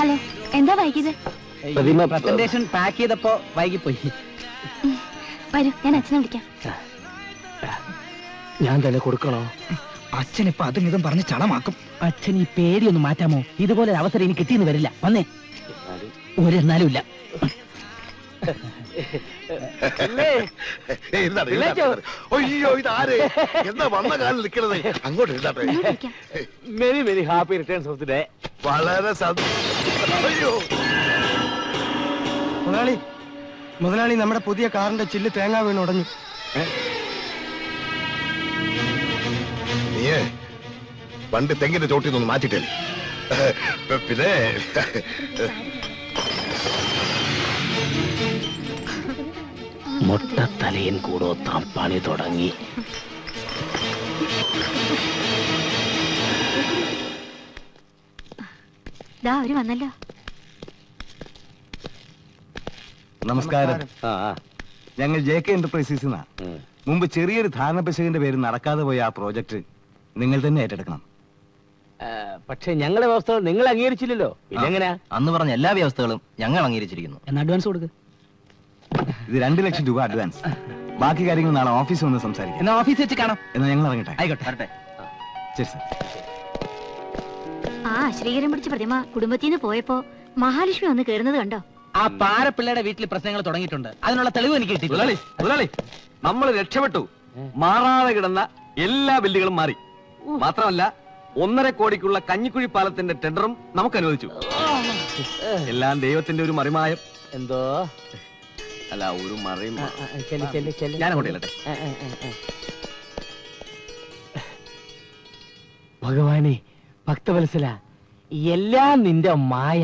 Hello എന്താ വൈകിയത് presentation pack ചെയ്തപ്പോ വൈകിപ്പോയി വരൂ ഞാൻ അച്ഛനെ വിളിക്കാം ഞാൻ തന്നെ കൊടുക്കണോ അച്ഛൻ ഇപ്പൊ അതും ഇതും പറഞ്ഞ് ചളമാക്കും അച്ഛൻ ഈ പേടിയൊന്ന് മാറ്റാമോ ഇതുപോലെ ഒരു അവസരം ഇനി കിട്ടിയെന്ന് വരില്ല വന്നേ ഒരെന്നാലും ഇല്ല ഏയ് ഇരുന്നാട്ടെ, ഇരുന്നാട്ടെ, ഇരുന്നാട്ടെ. അയ്യോ ഇതാര് എന്താ വന്ന കാലിൽ നിൽക്കണത് അങ്ങോട്ട് ഇരുന്നാട്ടെ ഇങ്ങോട്ട് ഇരിക്കാം. Many many happy returns of the day വളരെ സന്തോഷം അയ്യോ മുതലാളി മുതലാളി നമ്മുടെ പുതിയ കാറിന്റെ ചില്ല് തേങ്ങ വീണ് ഉടഞ്ഞു നീയേ പണ്ട് തെങ്ങിന്റെ ചോട്ടിൽ നിന്ന് മാറ്റിട്ടല്ലേ പിന്നെ മുട്ടത്തലയൻ കൂടോത്താം പണി തുടങ്ങി ദാ അവര് വന്നല്ലോ നമസ്കാരം ആ ആ. ഞങ്ങൾ ജെ കെ എന്റർപ്രൈസസ് ഉം. മുമ്പ് ചെറിയൊരു ധാരണ പിശകിന്റെ പേര് നടക്കാതെ പോയ ആ പ്രോജക്റ്റ് നിങ്ങൾ തന്നെ ഏറ്റെടുക്കണം ആ, പക്ഷെ ഞങ്ങളുടെ വ്യവസ്ഥകൾ നിങ്ങൾ അംഗീകരിച്ചില്ലല്ലോ പിന്നെ എങ്ങനെയാ അന്ന് പറഞ്ഞ എല്ലാ വ്യവസ്ഥകളും ഞങ്ങൾ അംഗീകരിച്ചിരിക്കുന്നു എന്നാ അഡ്വാൻസ് കൊടുക്ക് ഇത് രണ്ട് ലക്ഷം രൂപ അഡ്വാൻസ് ബാക്കി കാര്യങ്ങൾ നാളെ ഓഫീസിൽ വന്ന് സംസാരിക്കാം എന്നാ ഓഫീസിൽ വെച്ച് കാണാം എന്നാ ഞങ്ങൾ ഇറങ്ങട്ടെ ആയിക്കോട്ടെ വരട്ടെ ശരി സാർ ആ ശ്രീകരം പിടിച്ച പ്രതിമ കുടുംബത്തിന്ന് പോയപ്പോ മഹാലക്ഷ്മി വന്ന് കേറുന്നത് കണ്ടോ ആ പാരപ്പിള്ളയുടെ വീട്ടിൽ പ്രശ്നങ്ങൾ തുടങ്ങിയിട്ടുണ്ട് അതിനുള്ള തെളിവ് എനിക്ക് കിട്ടി മുതലാളി മുതലാളി നമ്മൾ രക്ഷപ്പെട്ടു മാറാതെ കിടന്ന എല്ലാ ബില്ലുകളും മാറി മാത്രമല്ല ഒന്നര കോടിക്കുള്ള കഞ്ഞിക്കുഴി പാലത്തിന്റെ ടെൻഡറും നമുക്ക് അനുവദിച്ചു എല്ലാം ദൈവത്തിന്റെ ഒരു മറിമായം എന്തോ അല്ല ഒരു മറിയും ആ, ആ, ചെല്ല്, ചെല്ല്, ചെല്ല്. ഞാൻ അങ്ങോട്ട് ചെല്ലട്ടെ ആ, ആ, ആ, ആ. ഭഗവാനെ ഭക്തവത്സല എല്ലാം നിന്റെ മായ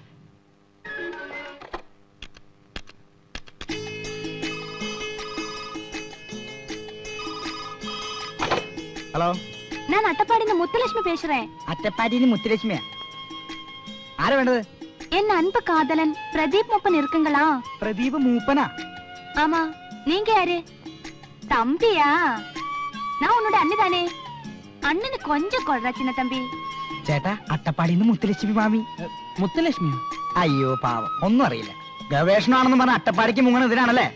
ഹലോ ഞാൻ അട്ടപ്പാടിന്ന് മുത്തലക്ഷ്മി പേசுறேன் അറ്റപ്പാറ്റിന് മുത്തുലക്ഷ്മിയാ ആരാ വേണ്ടത് என் அன்பு காதலன் பிரதீப் மூப்பன் இருக்குங்களா പ്രദീപ് മൂപ്പനാ ஆமா நீங்க யாரு தம்பியா நான் உன்னோட அண்ணி தானே அண்ணனு கொஞ்சம் கொள்றா சின்ன தம்பி ചേട്ടാ അട്ടപ്പാടിന്ന് മുത്തുലക്ഷ്മി മാമി മുത്തുലക്ഷ്മിയോ അയ്യോ പാവം ഒന്നും അറിയില്ല ഗവേഷണമാണെന്ന് പറഞ്ഞ അട്ടപ്പാടിക്ക് മുങ്ങണ ഇതിനാണല്ലേ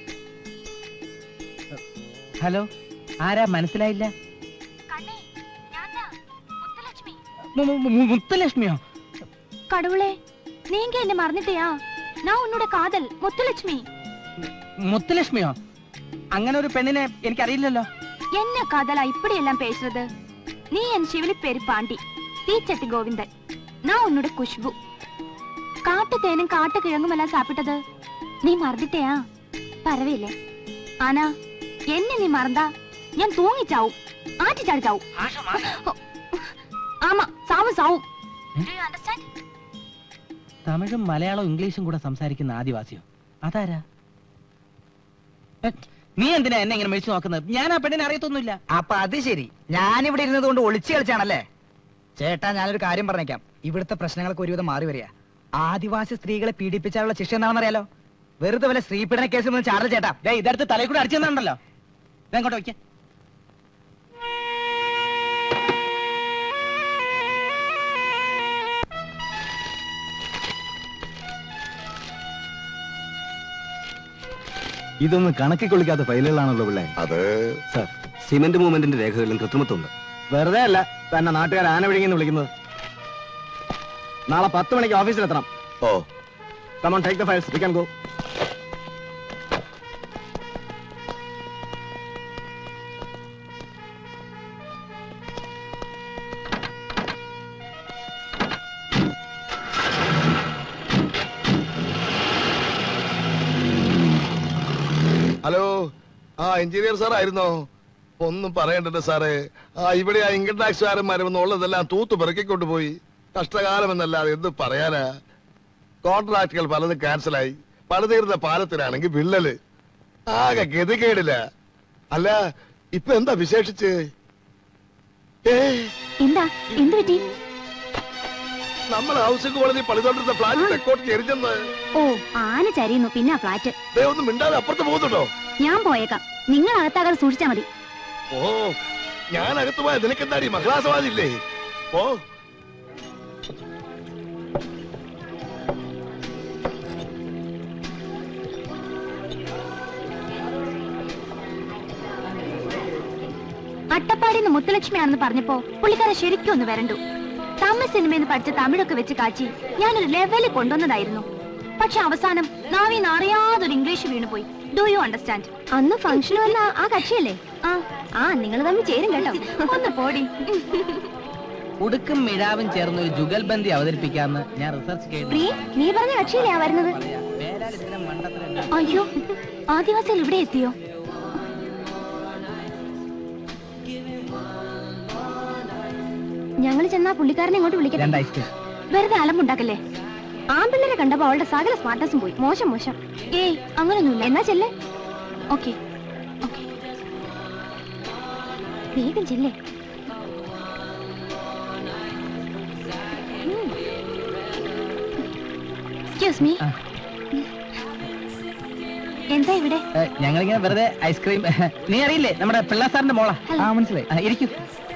ഹലോ ആരാ മനസ്സിലായില്ല கண்ணே ஞானா முத்துலட்சுமி മു- മു- മു- മുത്തുലക്ഷ്മിയോ கடவுளே நீங்க என்ன மறந்துட்டியா நான் உன்னோட காதல் முத்துலட்சுமி മുത്തുലക്ഷ്മിയോ അങ്ങനെ ഒരു പെണ്ണിനെ എനിക്കറിയില്ലല്ലോ என்ன காதலா இப்படி எல்லாம் பேசுறது நீ என் சிவிலி பேரு பாண்டி தீச்சட்டி கோவிந்தன் நான் உன்னோட குஷ்பு காட்டு தேனும் காட்டு கிழங்கும் எல்லாம் சாப்பிட்டது நீ மறந்துட்டியா பரவாயில்லை ஆனா என்ன நீ மறந்தா ഞാൻ തൂങ്ങി ചാവും ആറ്റി ചാടി ചാവും ആമാ സാവും സാവും Do you understand? തമിഴും മലയാളവും ഇംഗ്ലീഷും കൂടെ സംസാരിക്കുന്ന ആദിവാസിയോ അതാരാ എ, നീ എന്തിനാ എന്നെ ഇങ്ങനെ മേടിച്ചു നോക്കുന്നത് ഞാൻ ആ പെണ്ണിനെ അറിയത്തൊന്നുമില്ല അപ്പൊ അത് ശരി ഞാനിവിടെ ഇരുന്നത് കൊണ്ട് ഒളിച്ചു കളിച്ചാണല്ലേ ചേട്ടാ ഞാനൊരു കാര്യം പറഞ്ഞേക്കാം ഇവിടുത്തെ പ്രശ്നങ്ങൾക്ക് ഒരുവിധം മാറി വരിക ആദിവാസി സ്ത്രീകളെ പീഡിപ്പിച്ചാലുള്ള ശിക്ഷ എന്താണെന്ന് അറിയാലോ വെറുതെ വല്ല സ്ത്രീപീഡന കേസിൽ നിന്ന് ചാടൽ ചേട്ടാ ദേ ഇതെടുത്ത് തലയിൽ കൂടെ അടിച്ചെന്നുണ്ടല്ലോ ഇതെങ്ങോട്ട് വയ്ക്ക ഇതൊന്നും കണക്കി കൊള്ളിക്കാത്ത ഫയലുകളാണല്ലോ പിള്ളേ അത് സർ സിമന്റ് മൂവ്മെന്റിന്റെ രേഖകളിലും കൃത്രിമത്വമുണ്ട് വെറുതെ അല്ല തന്നെ നാട്ടുകാർ ആന വിഴുങ്ങിന്ന് വിളിക്കുന്നത് നാളെ പത്ത് മണിക്ക് ഓഫീസിലെത്തണം oh come on take the files we can go hello ആ എഞ്ചിനീയർ സാർ ആയിരുന്നോ ഒന്നും പറയണ്ടല്ലോ സാറേ ആ ഇവിടെ ആ ഇൻകം ടാക്സുകാരന്മാരും ഉള്ളതെല്ലാം തൂത്ത് പെറുക്കിക്കൊണ്ട് പോയി കഷ്ടകാലം എന്നല്ലാതെ എന്ത് പറയാനാ കോൺട്രാക്ടുകൾ പലതും ക്യാൻസലായി പണിതീർന്ന പാലത്തിനാണെങ്കിൽ വിള്ളല് ആകെ ഗതികേടില്ല അല്ല ഇപ്പൊ എന്താ വിശേഷിച്ച് ഏ എന്താ എന്ത് പറ്റി നമ്മൾ ഹൗസിംഗ് കോളേജിൽ പണിതോണ്ടിരുന്ന ഫ്ലാറ്റ് തെക്കോട്ട് എരിഞ്ഞെന്ന് ഓ ആന ചരിയുന്നു പിന്നെ ആ ഫ്ലാറ്റ് ദേ ഒന്നും മിണ്ടാതെ അപ്പുറത്ത് പോകുന്നുണ്ടോ ഞാൻ പോയേക്കാം നിങ്ങൾ അകത്താകാതെ സൂക്ഷിച്ചാ മതി ഓ ഞാൻ അകത്ത് പോയ നിനക്കെന്താടി മഹിളാസമാജില്ലേ ഓ അട്ടപ്പാടിന്ന് മുത്തുലക്ഷ്മിയാണെന്ന് പറഞ്ഞപ്പോ പുള്ളിക്കാരെ ശരിക്കും ഒന്ന് വരണ്ടു തമിഴ് സിനിമയെന്ന് പഠിച്ച തമിഴൊക്കെ വെച്ച് കാച്ചി ഞാനൊരു ലെവലിൽ കൊണ്ടുവന്നതായിരുന്നു പക്ഷെ അവസാനം നാവിന്ന് അറിയാതൊരു ഇംഗ്ലീഷ് വീണുപോയി ഡു യു അണ്ടർസ്റ്റാൻഡ് അന്ന് ഫംഗ്ഷൻ വന്ന ആ കക്ഷിയല്ലേ ആ ആ നിങ്ങൾ തമ്മിൽ ചേരും കേട്ടോ ഒന്ന് പോടി ഉടുക്കും മിഴാവും ചേർന്ന് ഒരു ജുഗൽബന്ദി അവതരിപ്പിക്കാന്ന് ഞാൻ റിസർച്ച് ചെയ്തു പ്രിയ നീ പറഞ്ഞ കക്ഷിയില്ലേ ആ വരുന്നത് വേലാൽ ഇതിനെ മണ്ടത്തരം അയ്യോ ആദിവാസികൾ ഇവിടെ എത്തിയോ ഞങ്ങൾ ചെന്നാ പുള്ളിക്കാരനെ ഇങ്ങോട്ട് വിളിക്കട്ടെ രണ്ട് ഐസ്ക്രീം വെറുതെ അലമ്പുണ്ടാക്കല്ലേ ആമ്പിള്ളേരെ കണ്ടപ്പോ അവളുടെ സകല സ്മാർട്ടസും പോയി മോശം മോശം ഏയ് അങ്ങനൊന്നുമില്ല എന്നാ ചെല്ലേ ഓക്കെ ഓക്കെ വേഗം ചെല്ലേ എക്സ്ക്യൂസ് മീ ആ. എന്താ ഇവിടെ ഞങ്ങളിങ്ങനെ വെറുതെ ഐസ്ക്രീം നീ അറിയില്ലേ നമ്മുടെ പിള്ള സാറിന്റെ മോളാ ആ മനസ്സിലായി ആ, ഇരിക്കൂ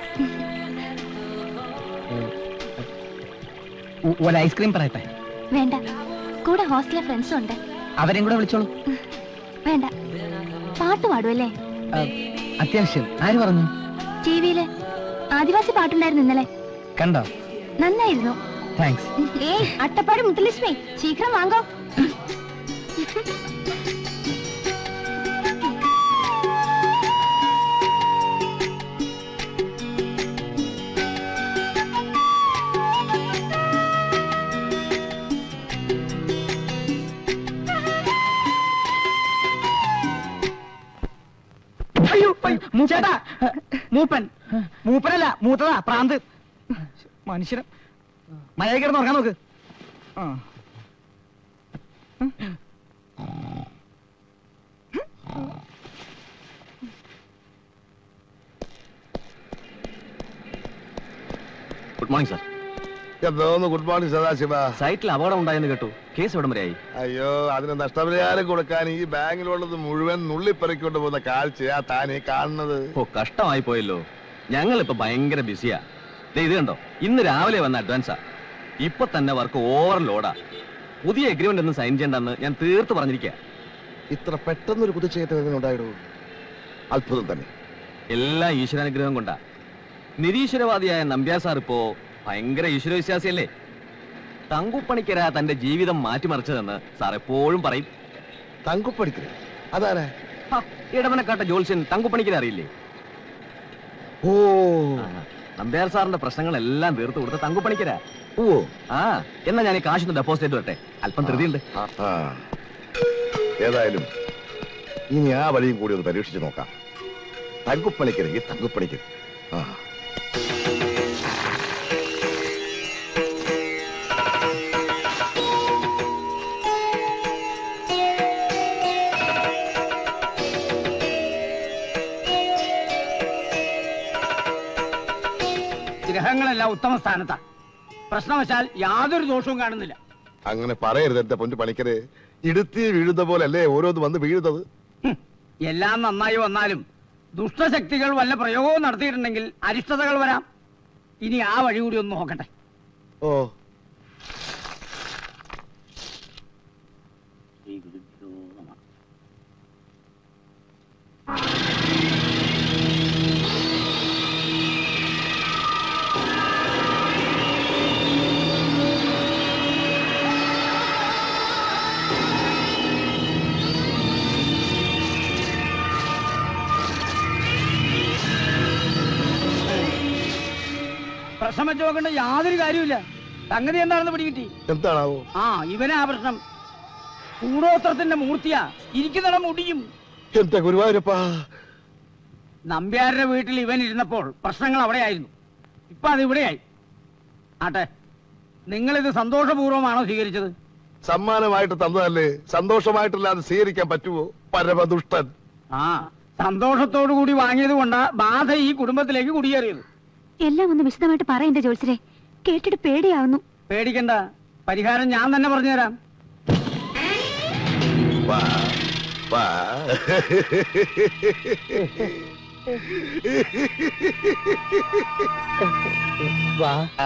ഉ- ഒരു ഐസ്ക്രീം പറയട്ടെ വേണ്ട കൂടെ ഹോസ്റ്റലിലെ ഫ്രണ്ട്സും ഉണ്ട് അവരെയും കൂടെ വിളിച്ചോളൂ വേണ്ട പാട്ട് പാടുമല്ലേ ആ, അത്യാവശ്യം ആര് പറഞ്ഞു ടി വിയില് ആദിവാസി പാട്ടുണ്ടായിരുന്നു ഇന്നലെ കണ്ടോ നന്നായിരുന്നു താങ്ക്സ് ഏയ് അട്ടപ്പാടി മുത്തലക്ഷ്മി ശീഘ്രം വാങ്ങോ അയ്യോ അയ്യോ, ചേട്ടാ മൂപ്പൻ മൂപ്പനല്ല മൂത്തതാ പ്രാന്ത് മനുഷ്യന് മഴ കിടന്ന് ഉറങ്ങാൻ നോക്ക് ആ ഗുഡ് മോർണിംഗ് സാർ എന്തോന്ന് ഗുഡ് മോർണിംഗ് സദാശിവ സൈറ്റിൽ അപകടം ഉണ്ടായെന്ന് കേട്ടു കേസ് എവിടം വരെയായി അയ്യോ അതിന് നഷ്ടപരിഹാരം കൊടുക്കാൻ ഈ ബാങ്കിലുള്ളത് മുഴുവൻ നുള്ളിപ്പെറുക്കൊണ്ട് പോകുന്ന കാഴ്ചയാ താനീ കാണുന്നത് ഓ കഷ്ടമായി പോയല്ലോ ഞങ്ങൾ ഇപ്പൊ ഭയങ്കര ബിസിയാ ദേ ഇത് കണ്ടോ ഇന്ന് രാവിലെ വന്ന അഡ്വാൻസാ ഇപ്പൊ തന്നെ വർക്ക് ഓവർ ലോഡാ പുതിയ എഗ്രിമെന്റ് ഒന്നും സൈൻ ചെയ്യണ്ടെന്ന് ഞാൻ തീർത്ത് പറഞ്ഞിരിക്കുക ഇത്ര പെട്ടെന്നൊരു കുതിച്ചേറ്റം ഉണ്ടായിടൂ അത്ഭുതം തന്നെ എല്ലാം ഈശ്വരാനുഗ്രഹം കൊണ്ടാ നിരീശ്വരവാദിയായ നമ്പ്യാർ സാർ ഇപ്പോ ഭയങ്കര ഈശ്വരവിശ്വാസിയല്ലേ തങ്കുപ്പണിക്കര തന്റെ ജീവിതം മാറ്റിമറിച്ചതെന്ന് സാർ എപ്പോഴും പറയും തങ്കുപ്പടിക്കൽ അതാരാ ഹ, ഇടവനക്കാട്ട ജോത്സ്യൻ തങ്കുപ്പണിക്കര അറിയില്ലേ ഓ ആ, നമ്പ്യാർ സാറിന്റെ പ്രശ്നങ്ങളെല്ലാം തീർത്ത് കൊടുത്ത തങ്കുപ്പണിക്കര ഓ ആ എന്നാ ഞാൻ ഈ കാശൊന്ന് ഡെപ്പോസിറ്റ് ചെയ്ത് വരട്ടെ അല്പം ധൃതിയുണ്ട് ആ ഏതായാലും ഇനി ആ വഴിയും കൂടി ഒന്ന് പരീക്ഷിച്ച് നോക്കാം തങ്കുപ്പണിക്കരെങ്കിൽ തങ്കുപ്പണിക്കൽ ആ ഗ്രഹങ്ങളെല്ലാം ഉത്തമ സ്ഥാനത്താ പ്രശ്നവശാൽ യാതൊരു ദോഷവും കാണുന്നില്ല അങ്ങനെ പറയരുത് എന്റെ പൊന്നു പണിക്കര് ഇടുത്തി വീഴുന്ന പോലെ അല്ലേ ഓരോന്ന് വന്ന് വീഴുന്നത് ഹും, എല്ലാം നന്നായി വന്നാലും ദുഷ്ടശക്തികൾ വല്ല പ്രയോഗവും നടത്തിയിട്ടുണ്ടെങ്കിൽ അരിഷ്ടതകൾ വരാം ഇനി ആ വഴി കൂടി ഒന്ന് നോക്കട്ടെ ഓ പ്രശ്നം വെച്ച് നോക്കേണ്ട യാതൊരു കാര്യമില്ല സംഗതി എന്താണെന്ന് പിടികിട്ടി എന്താണാവോ ആ ഇവനാ പ്രശ്നം കൂടോത്രത്തിന്റെ മൂർത്തിയാ ഇരിക്കുന്നിടം മുടിയും എന്റെ ഗുരുവായൂരപ്പാ നമ്പ്യാരുടെ വീട്ടിൽ ഇവൻ ഇരുന്നപ്പോൾ പ്രശ്നങ്ങൾ അവിടെയായിരുന്നു ഇപ്പൊ അത് ഇവിടെയായി ആട്ടെ നിങ്ങളിത് സന്തോഷപൂർവ്വമാണോ സ്വീകരിച്ചത് സമ്മാനമായിട്ട് തന്നതല്ലേ സന്തോഷമായിട്ടല്ലാതെ സ്വീകരിക്കാൻ പറ്റുമോ പരമദുഷ്ടൻ ആ സന്തോഷത്തോടു കൂടി വാങ്ങിയത് കൊണ്ടാ ബാധ ഈ കുടുംബത്തിലേക്ക് കുടിയേറിയത് എല്ലാം ഒന്ന് വിശദമായിട്ട് പറ എന്റെ ജോത്സരെ കേട്ടിട്ട് പേടിയാവുന്നു പേടിക്കണ്ട പരിഹാരം ഞാൻ തന്നെ പറഞ്ഞുതരാം വാ വാ വാ ആ.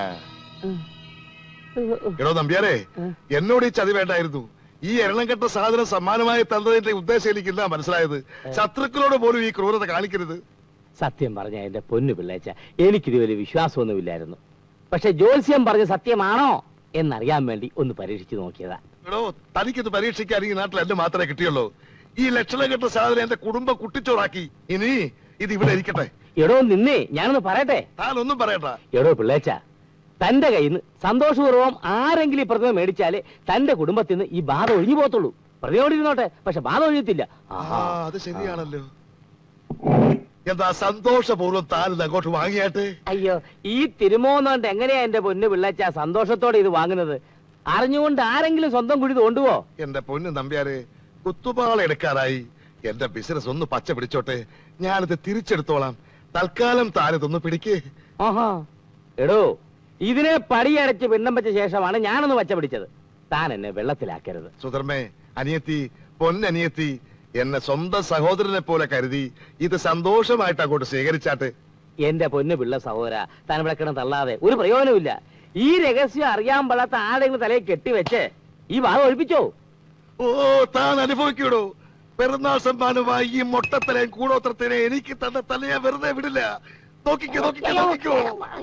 എടോ നമ്പ്യാരെ എന്നോട് ഈ ചതി വേണ്ടായിരുന്നു ഈ എണ്ണം കെട്ട സാധനം സമ്മാനമായി തന്നതിന്റെ ഉദ്ദേശം എനിക്കില്ല മനസ്സിലായത് ശത്രുക്കളോട് പോലും ഈ ക്രൂരത കാണിക്കരുത് സത്യം പറഞ്ഞ എന്റെ പൊന്നു പിള്ളേച്ച എനിക്കിത് വലിയ വിശ്വാസമൊന്നുമില്ലായിരുന്നു പക്ഷെ ജ്യോത്സ്യം പറഞ്ഞ സത്യമാണോ എന്നറിയാൻ വേണ്ടി ഒന്ന് പരീക്ഷിച്ചു നോക്കിയതാ എടോ തനിക്കിത് പരീക്ഷിക്കാൻ ഈ നാട്ടിൽ എന്നെ മാത്രമേ കിട്ടിയുള്ളൂ ഈ ലക്ഷണം കെട്ട സാധനം എന്റെ കുടുംബം കുട്ടിച്ചോറാക്കി ഇനി ഇത് ഇവിടെ ഇരിക്കട്ടെ എടോ നിന്നേ ഞാനൊന്ന് പറയട്ടെ താനൊന്നും പറയണ്ട എടോ പിള്ളേച്ച തന്റെ കയ്യിൽ നിന്ന് സന്തോഷപൂർവ്വം ആരെങ്കിലും ഈ പ്രതിമ മേടിച്ചാലേ തന്റെ കുടുംബത്തിൽ നിന്ന് ഈ ബാധ ഒഴിഞ്ഞു പോകത്തുള്ളൂ പ്രതിമയോട് ഇരുന്നോട്ടെ പക്ഷെ ബാധ ഒഴിയത്തില്ല ആ അത് ശരിയാണല്ലോ എന്താ സന്തോഷപൂർവ്വം താനിത് അങ്ങോട്ട് വാങ്ങിയാട്ടെ അയ്യോ ഈ തിരുമോന്നുകൊണ്ട് എങ്ങനെയാ എന്റെ പൊന്നു പിള്ളേച്ച സന്തോഷത്തോടെ ഇത് വാങ്ങുന്നത് അറിഞ്ഞുകൊണ്ട് ആരെങ്കിലും സ്വന്തം കുഴി തോണ്ടുവോ എന്റെ പൊന്ന് നമ്പ്യാരെ കുത്തുപാള എടുക്കാറായി എന്റെ ബിസിനസ് ഒന്ന് പച്ച പിടിച്ചോട്ടെ ഞാനിത് തിരിച്ചെടുത്തോളാം തൽക്കാലം താനിതൊന്ന് പിടിക്കേ ആഹാ എടോ ഇതിനെ പടിയടച്ച് പിണ്ണം വെച്ച ശേഷമാണ് ഞാനൊന്ന് വച്ച പിടിച്ചത് താൻ എന്നെ വെള്ളത്തിലാക്കരുത് സുധർമ്മേ അനിയത്തി പൊന്നനിയത്തി എന്നെ സ്വന്തം സഹോദരനെ പോലെ കരുതി ഇത് സന്തോഷമായിട്ട് അങ്ങോട്ട് സ്വീകരിച്ചാട്ടെ എന്റെ പൊന്നു പിള്ള സഹോദര താൻ ഇവിടെ കിടന്ന് തള്ളാതെ ഒരു പ്രയോജനമില്ല ഈ രഹസ്യം അറിയാൻ പാടാത്ത ആരെങ്കിലും തലയിൽ കെട്ടിവെച്ച് ഈ ഭാഗം ഒഴിപ്പിച്ചോ ഓ താൻ അനുഭവിക്കൂടോ പെരുന്നാൾ സമ്മാനമായി ഈ മൊട്ടത്തലയും കൂടോത്രത്തിനെ എനിക്ക് തന്ന തലയെ വെറുതെ വിടില്ല നോക്കിക്കോ നോക്കിക്കോ നോക്കിക്കോ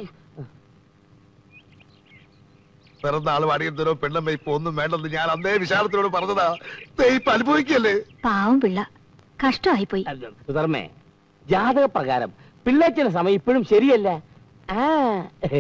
പിറന്നാൾ വാടിയതോ പെണ്ണമ്മ ഇപ്പൊ ഒന്നും വേണ്ടെന്ന് ഞാൻ അന്നേ വിശാലത്തിനോട് പറഞ്ഞതാ ദേ ഇപ്പൊ അനുഭവിക്കല്ലേ പാവം പിള്ള കഷ്ടമായി പോയി സുധർമ്മേ ജാതക പ്രകാരം പിള്ളേച്ചന്റെ സമയം ഇപ്പോഴും ശരിയല്ല ആ